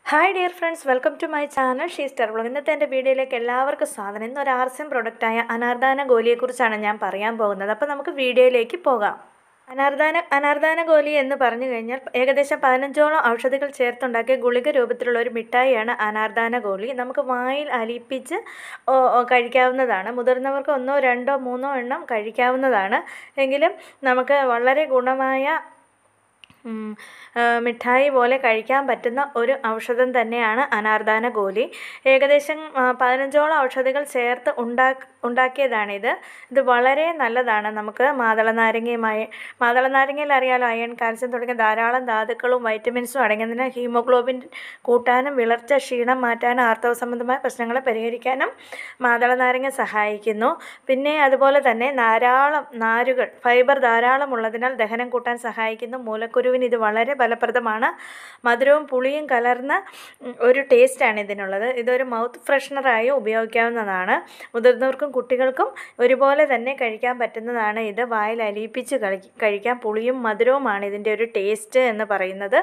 hi dear friends welcome to my channel ഷീസ്റ്റർ blog ഇന്നത്തെ എൻ്റെ വീഡിയോയിലേക്ക് എല്ലാവർക്കും സ്വാഗതം ഇന്ന് ഒരു ആർസ്യം പ്രൊഡക്റ്റായ അനാർദാന ഗോലിയെക്കുറിച്ചാണ് ഞാൻ പറയാൻ പോകുന്നത് അപ്പോൾ നമുക്ക് വീഡിയോയിലേക്ക് പോകാം അനാർദാന അനാർദാന ഗോലി എന്ന് പറഞ്ഞു കഴിഞ്ഞാൽ ഏകദേശം പതിനഞ്ചോളം ഔഷധികൾ ചേർത്തുണ്ടാക്കിയ ഗുളിക രൂപത്തിലുള്ള ഒരു മിഠായിയാണ് അനാർദാന ഗോലി നമുക്ക് വായിൽ അലിയിപ്പിച്ച് ഓ- ഓ കഴിക്കാവുന്നതാണ് മുതിർന്നവർക്ക് ഒന്നോ രണ്ടോ മൂന്നോ എണ്ണം കഴിക്കാവുന്നതാണ് എങ്കിലും നമുക്ക് വളരെ ഗുണമായ ഉം, ആ, മിഠായി പോലെ കഴിക്കാൻ പറ്റുന്ന ഒരു ഔഷധം തന്നെയാണ് അനാർദാന ഗോലി ഏകദേശം ആ, പതിനഞ്ചോളം ഔഷധികൾ ചേർത്ത് ഉണ്ടാ ഉണ്ടാക്കിയതാണിത് ഇത് വളരെ നല്ലതാണ് നമുക്ക് മാതള നാരങ്ങയുമായി മാതള നാരങ്ങയിൽ അറിയാലോ അയൺ കാൽസ്യം തുടങ്ങിയ ധാരാളം ധാതുക്കളും വൈറ്റമിൻസും അടങ്ങിയതിന് ഹീമോഗ്ലോബിൻ കൂട്ടാനും വിളർച്ച ക്ഷീണം മാറ്റാനും ആർത്തവ സംബന്ധമായ പ്രശ്നങ്ങളെ പരിഹരിക്കാനും മാതള നാരങ്ങ സഹായിക്കുന്നു പിന്നെ അതുപോലെ തന്നെ ധാരാളം നാരുകൾ ഫൈബർ ധാരാളം ഉള്ളതിനാൽ ദഹനം കൂട്ടാൻ സഹായിക്കുന്നു മൂലക്കുരുവിന് ഇത് വളരെ ഫലപ്രദമാണ് മധുരവും പുളിയും കലർന്ന ഉം, ഒരു ടേസ്റ്റാണ് ഇതിനുള്ളത് ഇതൊരു മൗത്ത് ഫ്രഷ്നറായി ഉപയോഗിക്കാവുന്നതാണ് മുതിർന്നവർക്കും കുട്ടികൾക്കും ഒരുപോലെ തന്നെ കഴിക്കാൻ പറ്റുന്നതാണ് ഇത് വായിൽ അലിയിപ്പിച്ച് കളി കഴിക്കാൻ പുളിയും മധുരവുമാണ് ഇതിൻ്റെ ഒരു ടേസ്റ്റ് എന്ന് പറയുന്നത്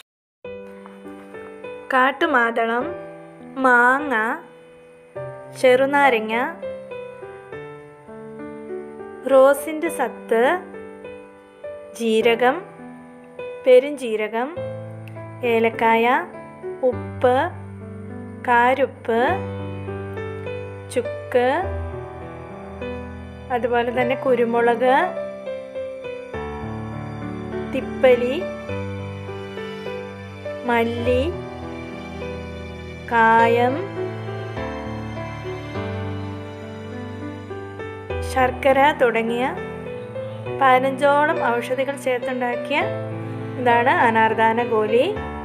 കാട്ടുമാതളം മാങ്ങ ചെറുനാരങ്ങ റോസിൻ്റെ സത്ത് ജീരകം പെരുംജീരകം ഏലക്കായ ഉപ്പ് കാരുപ്പ് ചുക്ക് അതുപോലെ തന്നെ കുരുമുളക് തിപ്പലി മല്ലി കായം ശർക്കര തുടങ്ങിയ പതിനഞ്ചോളം ഔഷധികൾ ചേർത്തുണ്ടാക്കിയ ഇതാണ് അനാർദാന ഗോലി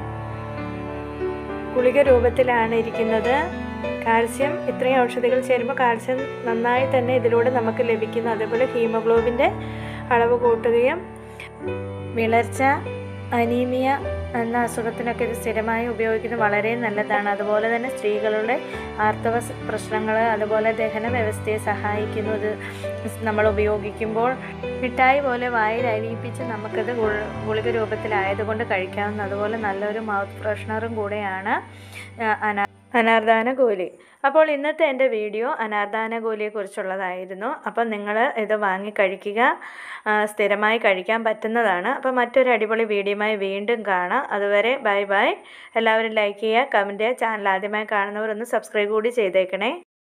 ഗുളിക രൂപത്തിലാണ് ഇരിക്കുന്നത് കാൽസ്യം ഇത്രയും ഔഷധികൾ ചേരുമ്പോൾ കാൽസ്യം നന്നായി തന്നെ ഇതിലൂടെ നമുക്ക് ലഭിക്കുന്നു അതേപോലെ ഹീമോഗ്ലോബിൻ്റെ അളവ് കൂട്ടുകയും വിളർച്ച അനീമിയ എന്ന അസുഖത്തിനൊക്കെ ഇത് സ്ഥിരമായി ഉപയോഗിക്കുന്നത് വളരെ നല്ലതാണ് അതുപോലെ തന്നെ സ്ത്രീകളുടെ ആർത്തവ പ്രശ്നങ്ങൾ അതുപോലെ ദഹന വ്യവസ്ഥയെ സഹായിക്കുന്നു ഇത് നമ്മൾ ഉപയോഗിക്കുമ്പോൾ മിഠായി പോലെ വായിൽ അലിയിപ്പിച്ച് നമുക്കത് ഗുൾ- ഗുളിക രൂപത്തിലായതുകൊണ്ട് കഴിക്കാവുന്ന അതുപോലെ നല്ലൊരു മൗത്ത് ഫ്രഷ്നറും കൂടെയാണ് ആ, അനാ അനാർദാന ഗോലി അപ്പോൾ ഇന്നത്തെ എൻ്റെ വീഡിയോ അനാർദാന ഗോലിയെക്കുറിച്ചുള്ളതായിരുന്നു അപ്പം നിങ്ങൾ ഇത് വാങ്ങി കഴിക്കുക ആ, സ്ഥിരമായി കഴിക്കാൻ പറ്റുന്നതാണ് അപ്പോൾ മറ്റൊരു അടിപൊളി വീഡിയോയുമായി വീണ്ടും കാണാം അതുവരെ ബൈ ബൈ എല്ലാവരും ലൈക്ക് ചെയ്യുക കമൻറ്റ് ചെയ്യുക ചാനൽ ആദ്യമായി കാണുന്നവർ ഒന്ന് സബ്സ്ക്രൈബ് കൂടി ചെയ്തേക്കണേ